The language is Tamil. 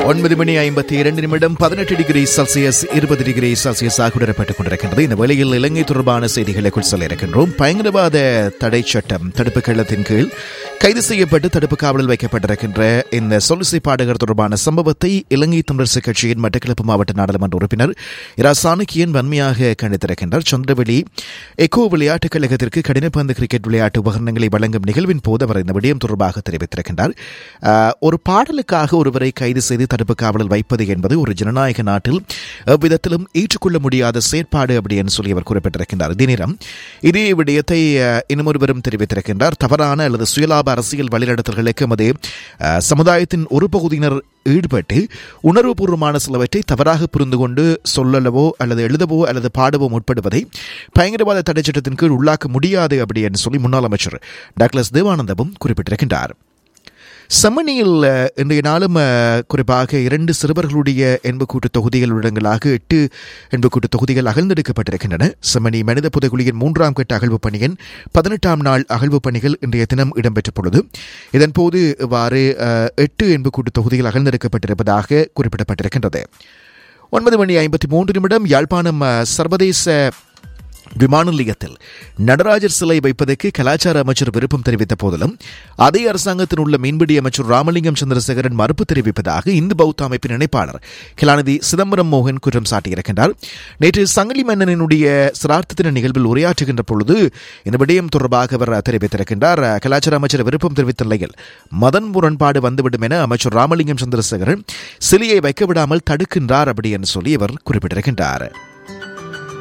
ஒன்பது மணி ஐம்பத்தி இரண்டு நிமிடம் பதினெட்டு டிகிரி செல்சியஸ் இருபது டிகிரி செல்சியஸ் ஆகுடப்பட்டுக் கொண்டிருக்கின்றது இந்த வேளையில் இலங்கை தொடர்பான செய்திகளுக்குள் செல்ல இருக்கின்றோம் பயங்கரவாத தடை சட்டம் தடுப்பு கள்ளத்தின் கீழ் கைது செய்யப்பட்டு தடுப்பு காவலில் வைக்கப்பட்டிருக்கின்ற இந்த சொலிசை பாடகர் தொடர்பான சம்பவத்தை இலங்கை தமிழரசு கட்சியின் மட்டக்களப்பு மாவட்ட நாடாளுமன்ற உறுப்பினர் இரா சாணக்கியன் வன்மையாக கண்டித்திருக்கின்றார் சந்திரவெளி எக்கோ விளையாட்டுக் கழகத்திற்கு கடினப்பந்து கிரிக்கெட் விளையாட்டு உபகரணங்களை வழங்கும் நிகழ்வின் போது அவர் இந்த விடயம் தொடர்பாக தெரிவித்திருக்கின்றார் ஆஹ், ஒரு பாடலுக்காக ஒருவரை கைது செய்து தடுப்பு காவலில் வைப்பது என்பது ஒரு ஜனநாயக நாட்டில் எவ்விதத்திலும் ஏற்றுக்கொள்ள முடியாத செயற்பாடு அப்படி என்று சொல்லி அவர் குறிப்பிட்டிருக்கின்றார் இதே நேரம் இதே விடயத்தை ஆஹ், இன்னும் ஒருவரும் தெரிவித்திருக்கின்றார் தவறான அல்லது சுயலாப அரசியல் வழிநடத்தல்களுக்கு எமது ஆஹ், சமுதாயத்தின் ஒரு பகுதியினர் ஈடுபட்டு உணர்வுபூர்வமான சிலவற்றை தவறாக புரிந்து கொண்டு சொல்லவோ அல்லது எழுதவோ அல்லது பாடவோ முற்படுவதை பயங்கரவாத தடை சட்டத்தின் கீழ் உள்ளாக்க முடியாது அப்படி என்று சொல்லி முன்னாள் அமைச்சர் டாக்லஸ் தேவானந்தமும் குறிப்பிட்டிருக்கின்றார் செம்மணியில் அஹ், இன்றைய நாளும் அஹ், குறிப்பாக இரண்டு சிறுவர்களுடைய என்பக்கூட்டு தொகுதிகள் இடங்களாக எட்டு என்பக்கூட்டு தொகுதிகள் அகழ்ந்தெடுக்கப்பட்டிருக்கின்றன செம்மணி மனித புதைகுழியின் மூன்றாம் கட்ட அகழ்வு பணியின் பதினெட்டாம் நாள் அகழ்வு பணிகள் இன்றைய தினம் இடம்பெற்ற பொழுது இதன்போது இவ்வாறு அஹ், எட்டு என்பக்கூட்டு தொகுதிகள் அகழ்ந்தெடுக்கப்பட்டிருப்பதாக குறிப்பிடப்பட்டிருக்கின்றது ஒன்பது மணி ஐம்பத்தி மூன்று நிமிடம் யாழ்ப்பாணம் அஹ், சர்வதேச விமான நிலையத்தில் நடராஜர் சிலை வைப்பதற்கு கலாச்சார அமைச்சர் விருப்பம் தெரிவித்த போதிலும் அதே அரசாங்கத்தில் உள்ள மீன்பிடி அமைச்சர் ராமலிங்கம் சந்திரசேகரன் மறுப்பு தெரிவிப்பதாக இந்து பௌத்த அமைப்பின் இணைப்பாளர் கலாநிதி சிதம்பரம் மோகன் குற்றம் சாட்டியிருக்கின்றார் நேற்று சங்கிலி மன்னனினுடைய சிரார்த்த தின நிகழ்வில் உரையாற்றுகின்ற பொழுது இந்த விடயம் தொடர்பாக அவர் தெரிவித்திருக்கின்றார் கலாச்சார அமைச்சர் விருப்பம் தெரிவித்த நிலையில் மதன் முரண்பாடு வந்துவிடும் என அமைச்சர் ராமலிங்கம் சந்திரசேகரன் சிலையை வைக்க விடாமல் தடுக்கின்றார் அப்படி என்று சொல்லி அவர் குறிப்பிட்டிருக்கின்றார்